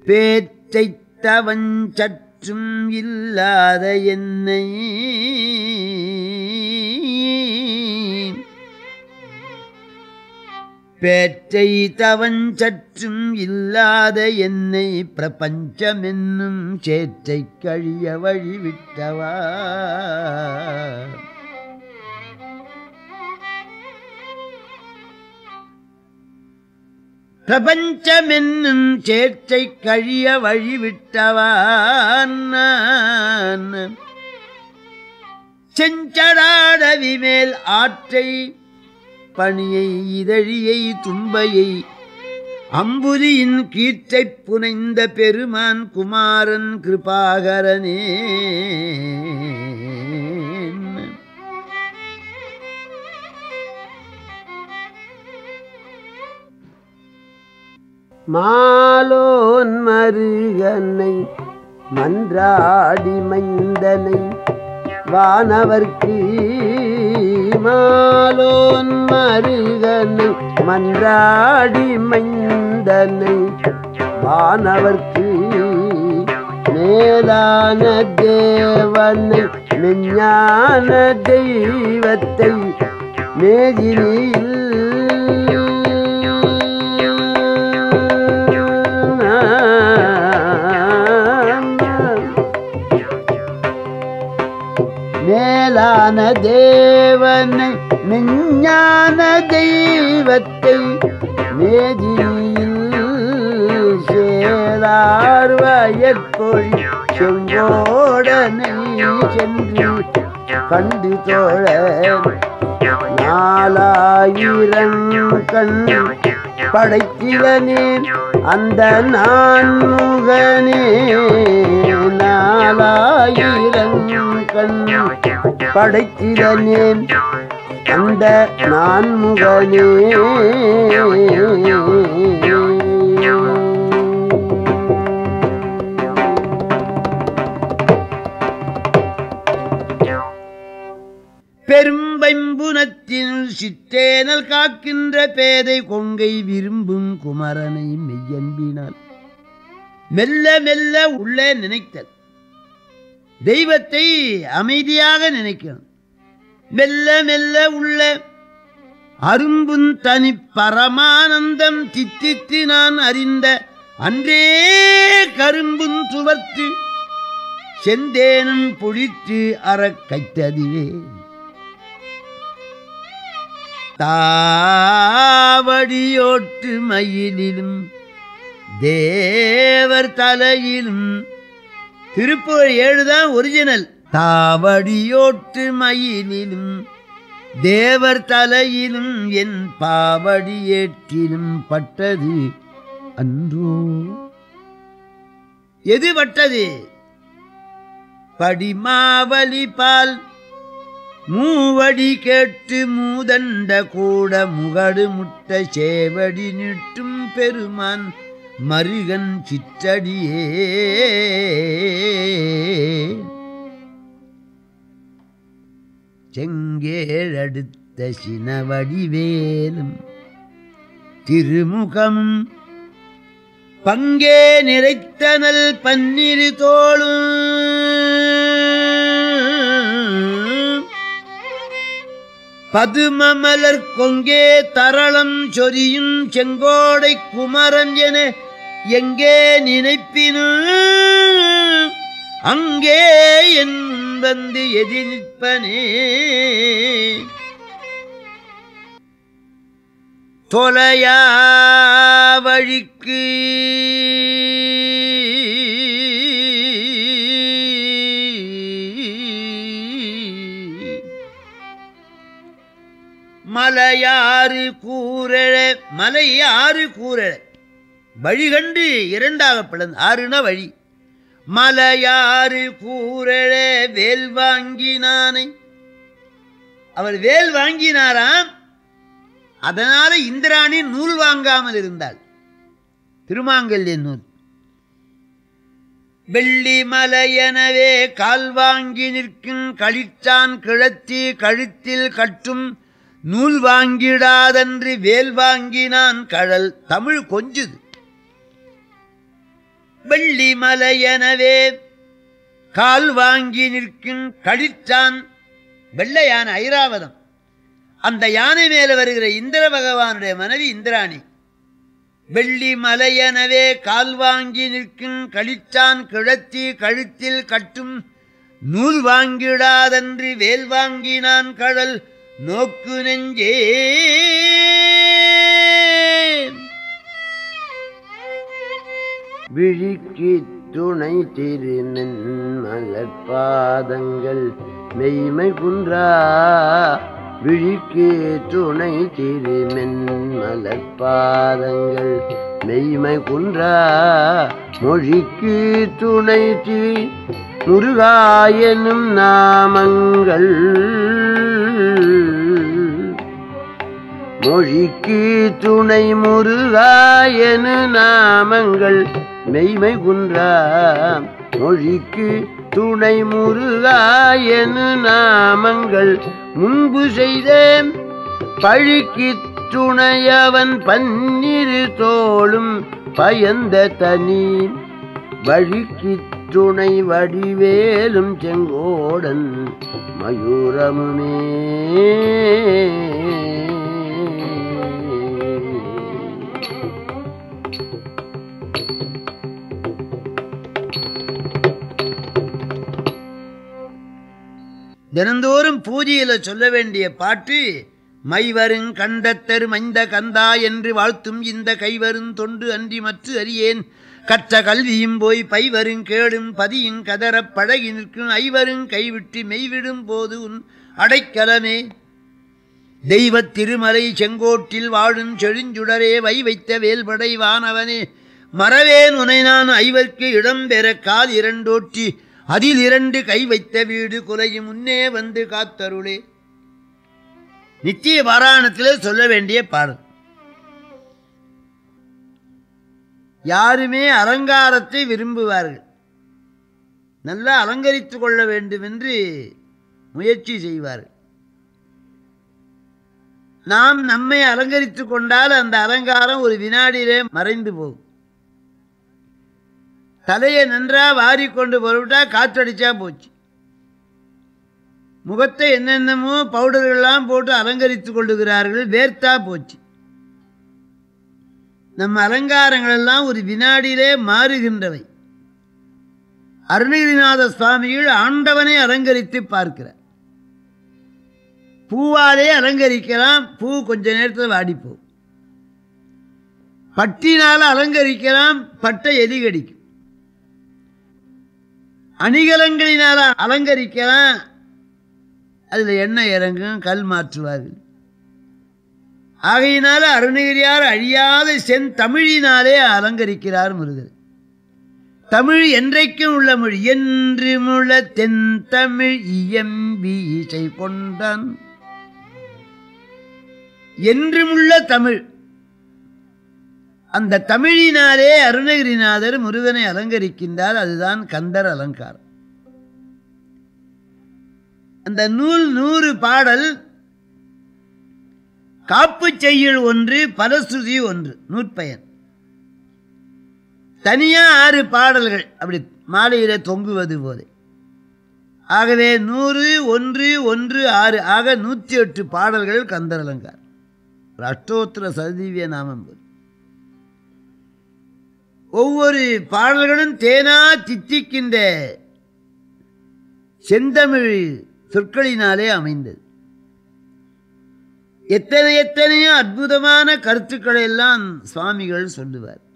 பேற்றைத் தவஞ்சற்றும் இல்லாத என்னை பேற்றை தவஞ்சற்றும் இல்லாத என்னை பிரபஞ்சமென்னும் சேற்றை கழிய வழிவிட்டவா பிரபஞ்சமென்னும் சேற்றை கழிய வழிவிட்டவான் செஞ்சடாடவி மேல் ஆற்றை பணியை இதழியை தும்பையை அம்புலியின் கீற்றைப் புனைந்த பெருமான் குமாரன் கிருபாகரனே மாலோன் மருகனை மன்றாடி மைந்தனை வானவர்க்கு மாலோன் மருகனை மன்றாடி மைந்தனை வானவர்க்கு மேலான தேவனை மெஞ்ஞான தெய்வத்தை மேதினியில் மேலான தேவனை மெஞ்ஞான தெய்வத்தை மேதியில் சேரார் வயற்கொழி செங்கோடனை சென்று கண்டு தோழ நாலாயிரம் கண் படைத்திலனே அந்த நான் முகனே நாலாயிரம் கண் படைத்திலனே அந்த நான் முகனே பெரும்பைம்புனத்தின் சிற்றேனல் காக்கின்ற பேதை கொங்கை விரும்பும் குமரனை மெய்யன்பினால் மெல்ல மெல்ல உள்ளே நினைத்தல் தெய்வத்தை அமைதியாக நினைக்கணும் மெல்ல மெல்ல உள்ள அரும்பும் தனி பரமானந்தம் தித்தித்து நான் அறிந்த அன்றே கரும்பும் துவர்த்து செந்தேனும் பொழித்து அறக் கைத்ததுவே தாவடியோட்டு மயிலிலும் தேவர் தலையிலும் திருப்புகழ் ஏழுதான் ஒரிஜினல் தாவடியோட்டு மயிலிலும் தேவர் தலையிலும் என் பாவடி ஏற்றிலும் பட்டது அன்றோ எது பட்டது படிமாவலி பால் மூவடி கேட்டு மூதண்ட கூட முகடு முட்ட சேவடி நிட்டும் பெருமான் மருகன் சிற்றடியே செங்கேழடுத்த சினவடிவேலும் திருமுகமும் பங்கே நிறைத்தனல் பன்னிரு தோளும் பதுமமலர் கொங்கே தரளம் சொரியும் செங்கோடை குமரன் என எங்கே நினைப்பினு அங்கே என் முன் வந்து எதி நிற்பனே தொலையா வழிக்கு மலையாறு கூரழ மலையாறு கூரழ வழி கண்டு இரண்டாக பிளந்து ஆறுனா வழி மலையாறு கூரழ வேல் வாங்கினானை அவர் வேல் வாங்கினாராம் அதனால இந்திராணி நூல் வாங்காமல் இருந்தாள் திருமாங்கல்ய நூல் வெள்ளி மலையெனவே கால் வாங்கி நிற்கும் களிச்சான் கிழத்தி கழுத்தில் கட்டும் நூல் வாங்கிடாதன்று வேல் வாங்கினான் கழல் தமிழ் கொஞ்சுது வெள்ளி மலையெனவே கால் வாங்கி நிற்கும் கழிச்சான் வெள்ளை யானை ஐராவதம் அந்த யானை மேல வருகிற இந்திர பகவானுடைய மனைவி இந்திராணி வெள்ளி மலையெனவே கால் வாங்கி நிற்கும் கழிச்சான் கிழத்தி கழுத்தில் கட்டும் நூல் வாங்கிடாதன்று வேல் வாங்கினான் கடல் நோக்கு நெஞ்சே விழிக்கு துணை திருநன் மலர்பாதங்கள் மெய்மை குன்றா விழிக்கு துணை திருமென் மலர்பாதங்கள் மெய்மை குன்றா மொழிக்கு துணை தி முருகாயனும் நாமங்கள் மொழிக்கு துணை முருகாயனு நாமங்கள் மெய்மை குன்றா மொழிக்கு துணை முருகாயனு நாமங்கள் முன்பு செய்த பழிக்கு துணையவன் பன்னிரு தோளும் பயந்த தனி வழிக்கு துணை வடிவேலும் செங்கோடன் மயூரமுமே தினந்தோறும் பூஜையில சொல்ல வேண்டிய பாட்டு மைவருங் கண்டத்தரு மைந்த கந்தா என்று வாழ்த்தும் இந்த கைவரும் தொண்டு அன்றி மற்ற அறியேன் கற்ற கல்வியும் போய் பைவருங் கேடும் பதியும் கதறப் பழகி நிற்கும் ஐவருங் கைவிட்டு மெய்விடும் போது உன் அடைக்கலமே தெய்வத் திருமலை செங்கோட்டில் வாழும் செழுஞ்சுடரே வை வைத்த வேல்படை வானவனே மறவேன் உனை நான் ஐவர்க்கு இடம் பெற கால் இரண்டோட்டி அதில் இரண்டு கை வைத்த வீடு குலையும் முன்னே வந்து காத்தருளே நித்திய பாராயணத்திலே சொல்ல வேண்டிய பாடல் யாருமே அலங்காரத்தை விரும்புவார்கள் நல்லா அலங்கரித்துக் கொள்ள வேண்டும் என்று முயற்சி செய்வார்கள் நாம் நம்மை அலங்கரித்துக் கொண்டால் அந்த அலங்காரம் ஒரு வினாடியிலே மறைந்து போகும் தலையை நன்றா வாரிக்கொண்டு பொருவிட்டா காற்றடிச்சா போச்சு முகத்தை என்னென்னமோ பவுடர்கள்லாம் போட்டு அலங்கரித்துக் கொள்ளுகிறார்கள் வேர்த்தா போச்சு நம்ம அலங்காரங்கள் எல்லாம் ஒரு வினாடியிலே மாறுகின்றவை அருணகிரிநாத சுவாமிகள் ஆண்டவனை அலங்கரித்து பார்க்கிறார் பூவாலே அலங்கரிக்கலாம் பூ கொஞ்ச நேரத்தில் வாடிப்போம் பட்டினால் அலங்கரிக்கலாம் பட்டை எலி கடிக்கும் அணிகலன்களினால் அலங்கரிக்கலாம் அதில் எண்ணெய் இறங்கும் கல் மாற்றுவார்கள் ஆகையினால அருணகிரியார் அழியாத செந்தமிழினாலே அலங்கரிக்கிறார் முருகர் தமிழ் என்றைக்கும் உள்ள மொழி என்று முழ தென் தமிழ் இயம்பி இசை கொண்டான் என்றுமுள்ள தமிழ் அந்த தமிழினாலே அருணகிரிநாதர் முருகனை அலங்கரிக்கின்றார் அதுதான் கந்தர் அலங்காரம் அந்த நூல் நூறு பாடல் காப்பு செய்யுள் ஒன்று பலஸ்ருதி ஒன்று நூற்பயன் தனியா ஆறு பாடல்கள் அப்படி மாலையில தொங்குவது போல ஆகவே நூறு ஒன்று ஒன்று ஆறு ஆக நூற்றி எட்டு பாடல்கள் கந்தர் அலங்கார் ஒரு அஷ்டோத்திர சதீவிய நாமம் போல் ஒவ்வொரு பாடல்களும் தேனா தித்திக்கின்ற செந்தமிழ் சொற்களினாலே அமைந்தது எத்தனை எத்தனையோ அற்புதமான கருத்துக்களை எல்லாம் சுவாமிகள் சொல்லுவார்